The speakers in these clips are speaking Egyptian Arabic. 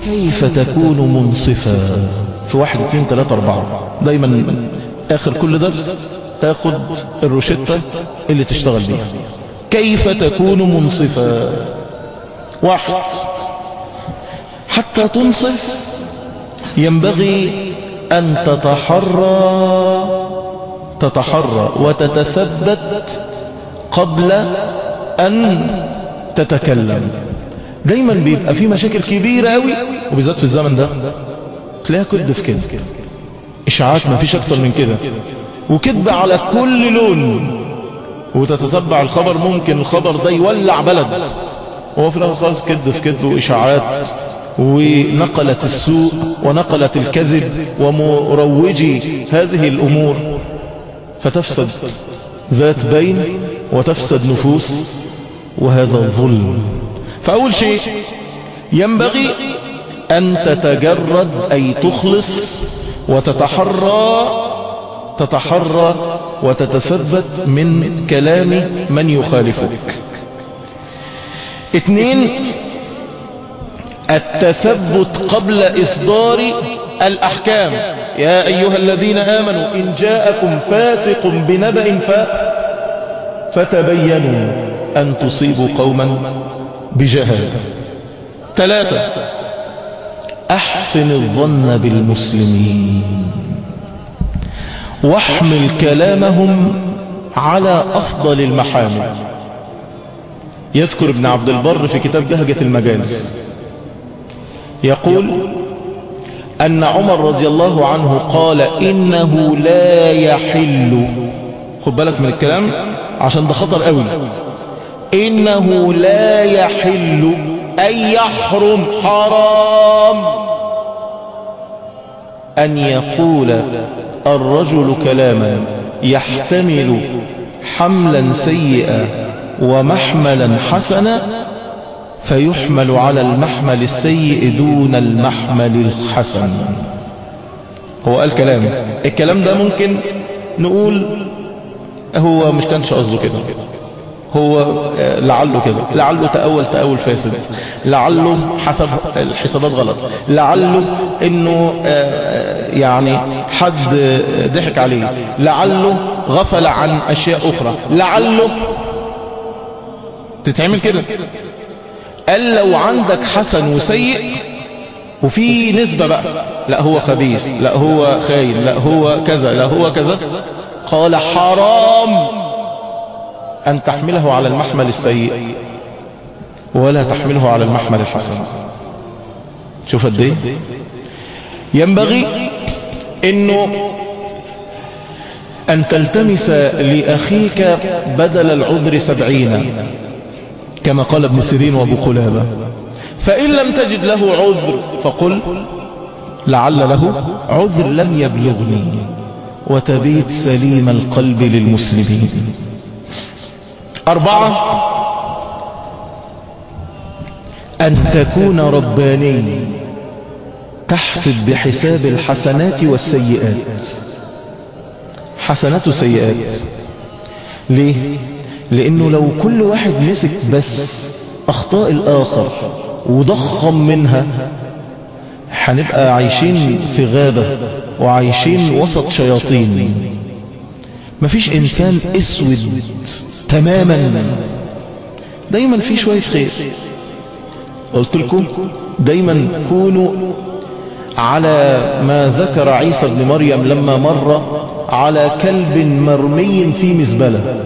كيف تكون منصفا في واحد اثنين ثلاثة أربعة دايما آخر كل درس تاخد الروشتة اللي تشتغل بيها كيف تكون منصفا واحد حتى تنصف ينبغي أن تتحرى تتحرى وتتثبت قبل أن تتكلم دايما بيبقى في مشاكل كبيرة قوي وبالذات في الزمن ده تلاقيها كذب في كذب إشاعات ما فيش أكتر من كده وكذب على كل لون وتتتبع الخبر ممكن الخبر ده يولع بلد وهو في الآخر خالص كذب في كذب وإشاعات ونقلت السوء ونقلت الكذب ومروجي هذه الأمور فتفسد ذات بين وتفسد نفوس وهذا الظلم فأول شيء ينبغي أن تتجرد أي تخلص وتتحرى تتحرى وتتثبت من كلام من يخالفك اثنين التثبت قبل إصدار الأحكام يا أيها الذين آمنوا إن جاءكم فاسق بنبأ ف... فتبينوا أن تصيبوا قوما بجهل ثلاثة أحسن الظن بالمسلمين واحمل كلامهم على أفضل المحامل يذكر ابن عبد البر في كتاب بهجة المجالس يقول أن عمر رضي الله عنه قال إنه لا يحل خد بالك من الكلام عشان ده خطر قوي إنه لا يحل أن يحرم حرام أن يقول الرجل كلاما يحتمل حملا سيئا ومحملا حسنا فيحمل على المحمل السيء دون المحمل الحسن هو قال كلام الكلام ده ممكن نقول هو مش كانش قصده كده هو لعله كذا لعله تأول تأول فاسد لعله حسب الحسابات غلط لعله انه يعني حد ضحك عليه لعله غفل عن اشياء اخرى لعله تتعمل كده قال لو عندك حسن وسيء وفي نسبة بقى لا هو خبيث لا هو خاين لا هو كذا لا هو كذا قال حرام أن تحمله على المحمل السيء ولا تحمله على المحمل الحسن شوف قد ايه ينبغي انه ان تلتمس لاخيك بدل العذر سبعين كما قال ابن سيرين وابو قلابة فإن لم تجد له عذر فقل لعل له عذر لم يبلغني وتبيت سليم القلب للمسلمين أربعة أن تكون رباني تحسب بحساب الحسنات والسيئات حسنات وسيئات ليه؟ لأنه لو كل واحد مسك بس أخطاء الآخر وضخم منها هنبقى عايشين في غابة وعايشين وسط شياطين مفيش إنسان اسود تماما دايما في شوية خير قلت لكم دايما كونوا على ما ذكر عيسى بن مريم لما مر على كلب مرمي في مزبلة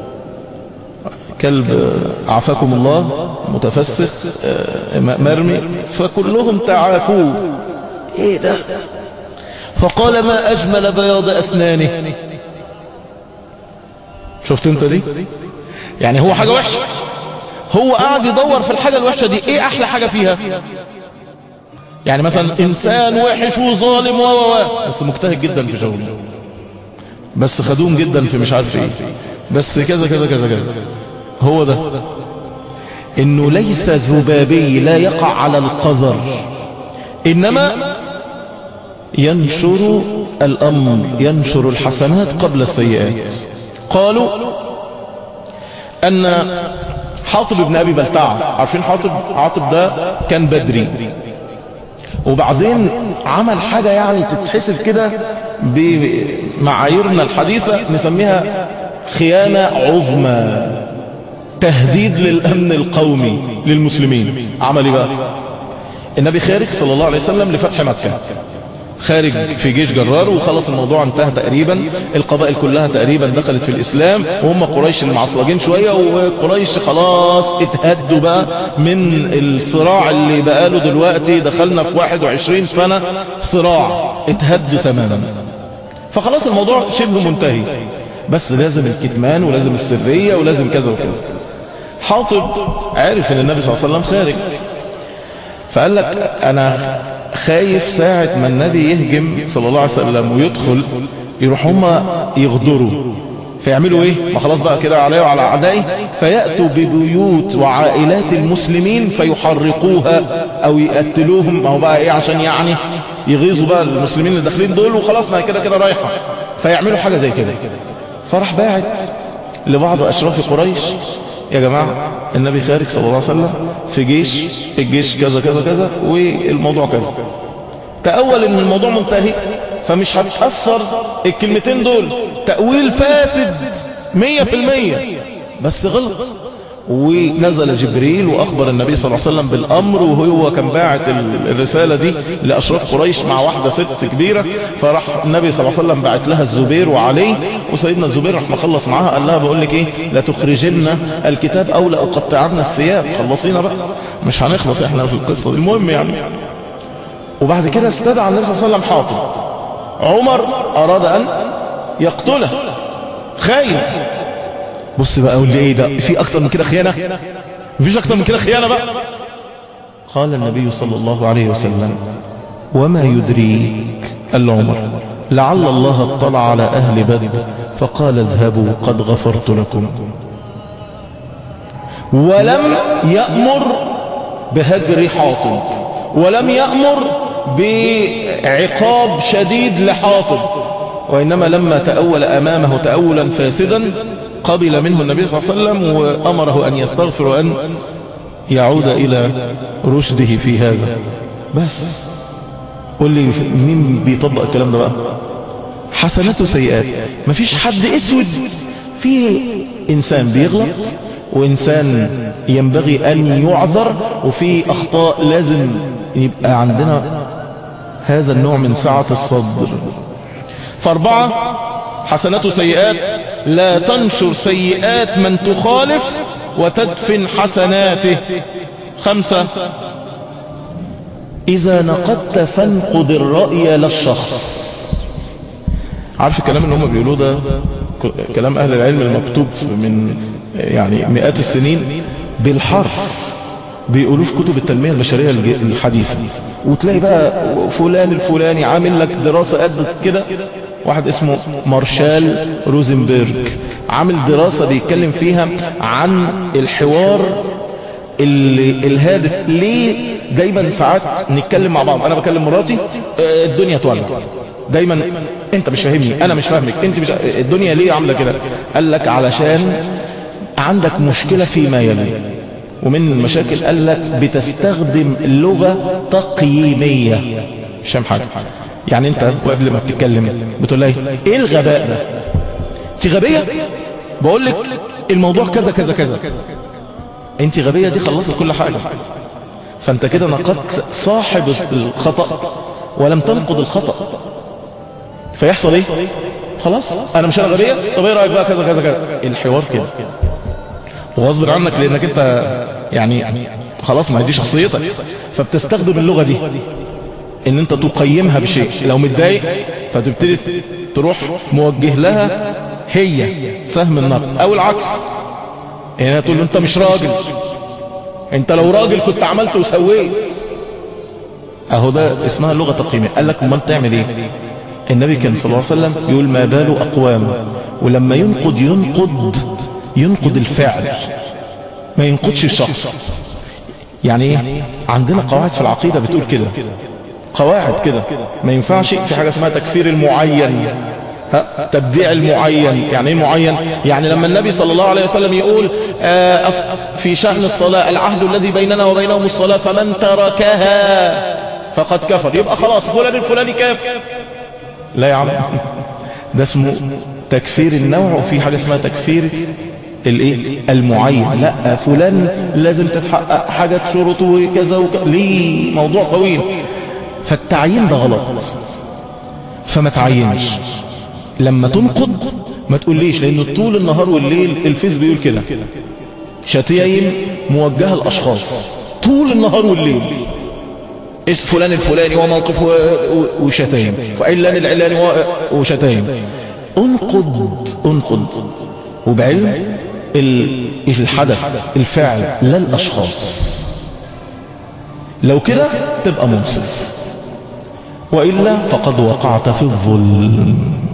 كلب عافاكم الله متفسخ مرمي فكلهم تعافوه ايه ده فقال ما اجمل بياض اسنانه شفت انت دي يعني هو حاجة وحشة هو قاعد يدور في الحاجة الوحشة دي ايه احلى حاجة فيها يعني مثلا انسان وحش وظالم و و بس مجتهد جدا في شغله بس خدوم جدا في مش عارف ايه بس كذا كذا كذا كذا هو ده انه ليس ذبابي لا يقع على القذر انما ينشر الامر ينشر الحسنات قبل السيئات قالوا ان حاطب بن ابي بلتعه عارفين حاطب حاطب ده كان بدري وبعدين عمل حاجة يعني تتحسب كده بمعاييرنا الحديثة نسميها خيانة عظمى تهديد للأمن القومي للمسلمين عمل ايه بقى النبي خارج صلى الله عليه وسلم لفتح مكة خارج في جيش جرار وخلص الموضوع انتهى تقريبا القبائل كلها تقريبا دخلت في الإسلام وهم قريش المعصلجين شوية وقريش خلاص اتهدوا بقى من الصراع اللي بقاله دلوقتي دخلنا في 21 سنة صراع اتهدوا تماما فخلاص الموضوع شبه منتهي بس لازم الكتمان ولازم السرية ولازم كذا وكذا حاطب عرف ان النبي صلى الله عليه وسلم خارج فقال لك انا خايف ساعة ما النبي يهجم صلى الله عليه وسلم ويدخل يروح هم يغدروا فيعملوا ايه ما خلاص بقى كده عليه وعلى اعدائي فيأتوا ببيوت وعائلات المسلمين فيحرقوها او يقتلوهم ما هو بقى ايه عشان يعني يغيظوا بقى المسلمين اللي داخلين دول وخلاص ما كده كده رايحة فيعملوا حاجة زي كده فراح باعت لبعض اشراف قريش يا جماعة النبي خارج صلى الله عليه وسلم في جيش الجيش كذا كذا كذا والموضوع كذا تأول ان الموضوع منتهي فمش هتأثر الكلمتين دول تأويل فاسد مية في المية بس غلط ونزل جبريل وأخبر النبي صلى الله عليه وسلم بالأمر وهو كان باعت الرسالة دي لأشراف قريش مع واحدة ست كبيرة فراح النبي صلى الله عليه وسلم باعت لها الزبير وعلي وسيدنا الزبير راح مخلص معاها قال لها بقول لك ايه لا تخرجن الكتاب او لا اقطعن الثياب خلصينا بقى مش هنخلص احنا في القصة دي المهم يعني وبعد كده استدعى النبي صلى الله عليه وسلم حاطب عمر أراد أن يقتله خاين بص بقى قول لي ايه ده في اكتر من كده خيانة مفيش اكتر من كده خيانة بقى قال النبي صلى الله عليه وسلم وما يدريك قال له عمر لعل الله اطلع على اهل بدر فقال اذهبوا قد غفرت لكم ولم يأمر بهجر حاطب ولم يأمر بعقاب شديد لحاطب وإنما لما تأول أمامه تأولا فاسدا قبل منه النبي صلى الله عليه وسلم وأمره أن يستغفر وأن يعود إلى رشده في هذا بس قول لي مين بيطبق الكلام ده بقى حسنات وسيئات مفيش حد اسود في انسان بيغلط وانسان ينبغي ان يعذر وفي اخطاء لازم يبقى عندنا هذا النوع من سعة الصدر فاربعة حسنات وسيئات لا تنشر سيئات من تخالف وتدفن حسناته خمسة إذا نقدت فانقد الرأي للشخص عارف الكلام اللي هم بيقولوه ده كلام أهل العلم المكتوب من يعني مئات السنين بالحرف بيقولوه في كتب التنمية البشرية الحديثة وتلاقي بقى فلان الفلاني عامل لك دراسة قد كده واحد اسمه مارشال روزنبرج عامل دراسة بيتكلم فيها عن الحوار اللي الهادف ليه دايما ساعات نتكلم مع بعض انا بكلم مراتي الدنيا تولع دايما انت مش فاهمني انا مش فاهمك انت مش الدنيا ليه عامله كده قال لك علشان عندك مشكله فيما يلي ومن المشاكل قال لك بتستخدم لغه تقييميه مش فاهم حاجه يعني انت قبل ما بتتكلم بتقول لها ايه الغباء ده انت غبيه بقول لك الموضوع كذا كذا كذا انت غبيه دي خلصت كل حاجه فانت كده نقدت صاحب الخطأ ولم تنقض الخطأ فيحصل ايه خلاص انا مش انا غبية طب ايه رأيك بقى كذا كذا كذا الحوار كده وغصب عنك لانك انت يعني خلاص ما دي شخصيتك فبتستخدم اللغة دي ان انت تقيمها بشيء لو متضايق فتبتدي تروح موجه لها هي سهم النقد او العكس يعني تقول له انت مش راجل انت لو راجل كنت عملت وسويت اهو ده اسمها لغة تقييمية قال لك امال تعمل ايه النبي كان صلى الله عليه وسلم يقول ما بال اقوام ولما ينقد ينقد ينقد الفعل ما ينقدش الشخص يعني ايه عندنا قواعد في العقيدة بتقول كده قواعد كده ما ينفعش في حاجة اسمها تكفير المعين ها تبديع المعين يعني ايه معين يعني لما النبي صلى الله عليه وسلم يقول آه في شأن الصلاة العهد الذي بيننا وبينهم الصلاة فمن تركها فقد كفر يبقى خلاص فلان الفلاني كافر لا يا عم ده اسمه تكفير النوع وفي حاجة اسمها تكفير الايه المعين لا فلان لازم تتحقق حاجة شروطه وكذا وكذا ليه موضوع طويل فالتعيين ده غلط فما تعينش لما تنقض ما تقوليش لانه طول النهار والليل الفيس بيقول كده شتايم موجهة الاشخاص طول النهار والليل اسم فلان الفلاني وموقف وشتايم فعلان العلاني وشتايم انقض انقض وبعلم الحدث الفعل لا الاشخاص لو كده تبقى منصف وإلا فقد وقعت في الظلم